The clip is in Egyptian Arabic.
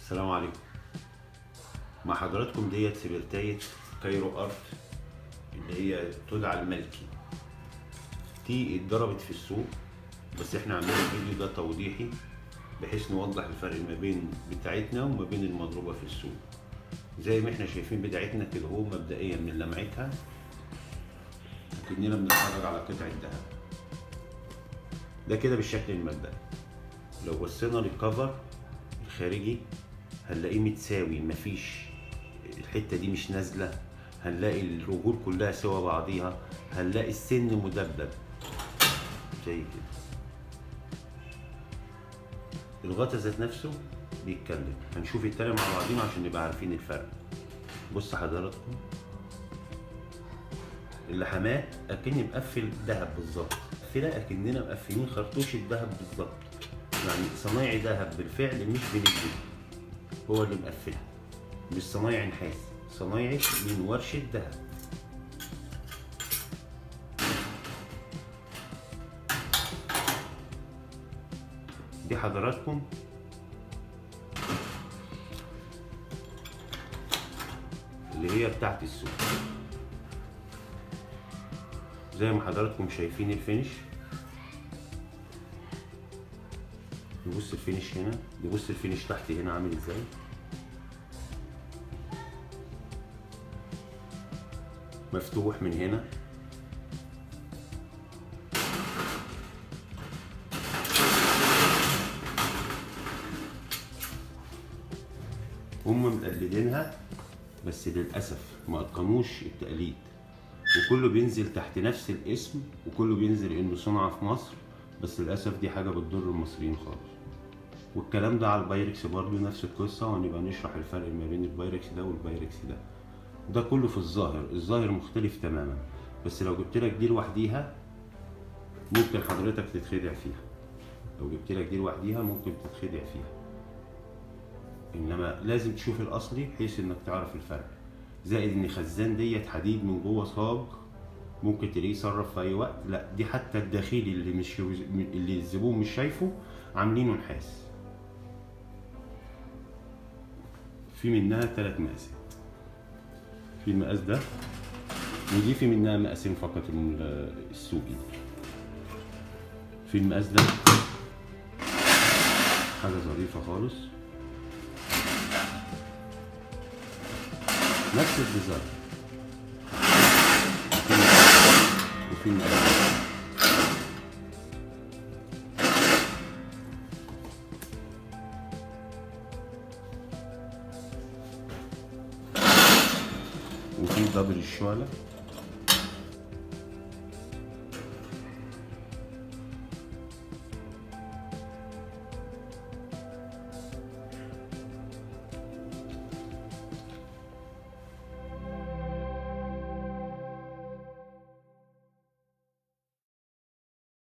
السلام عليكم مع حضراتكم ديت سبرتاية كايرو ارت اللي هي تدعى الملكي دي اتضربت في السوق بس احنا عاملين الفيديو ده توضيحي بحيث نوضح الفرق ما بين بتاعتنا وما بين المضروبة في السوق زي ما احنا شايفين بتاعتنا كده هو مبدئيا من لمعتها كأننا بنتفرج على قطعة ذهب ده كده بالشكل المبدئي لو بصينا للكفر الخارجي هنلاقيه متساوي مفيش الحتة دي مش نازلة هنلاقي الرجول كلها سوا بعضيها هنلاقي السن مدبب زي كده الغطا ذات نفسه بيتكلم هنشوف التاني مع بعضينا عشان نبقى عارفين الفرق بص حضراتكم اللحمات اكني مقفل دهب بالظبط مقفله اكننا مقفلين خرطوش الدهب بالظبط يعني صنايعي دهب بالفعل مش بنكذب هو اللي مقفلها مش صنايعي نحاس صنايعي من ورشة دهب دي حضراتكم اللي هي بتاعت السوق زي ما حضراتكم شايفين الفينش نبص الفينش هنا نبص الفينش تحت هنا عامل ازاي مفتوح من هنا هم مقلدينها بس للأسف ما أتقنوش التقليد وكله بينزل تحت نفس الاسم وكله بينزل إنه صنع في مصر بس للأسف دي حاجة بتضر المصريين خالص والكلام ده على البايركس برضه نفس القصة وهنبقى نشرح الفرق ما بين البايركس ده والبايركس ده ده كله في الظاهر الظاهر مختلف تماما بس لو جبت لك دي لوحديها ممكن حضرتك تتخدع فيها لو جبت لك دي لوحديها ممكن تتخدع فيها انما لازم تشوف الاصلي بحيث انك تعرف الفرق زائد ان خزان ديت حديد من جوه صاج ممكن تلاقيه يصرف في اي وقت لا دي حتى الداخلي اللي مش اللي الزبون مش شايفه عاملينه نحاس في منها ثلاث مقاسات في المقاس ده ودي في منها مقاسين فقط السوقي في المقاس ده حاجة ظريفة خالص نفس الديزاين وفي المقاس وفي دبل الشعلة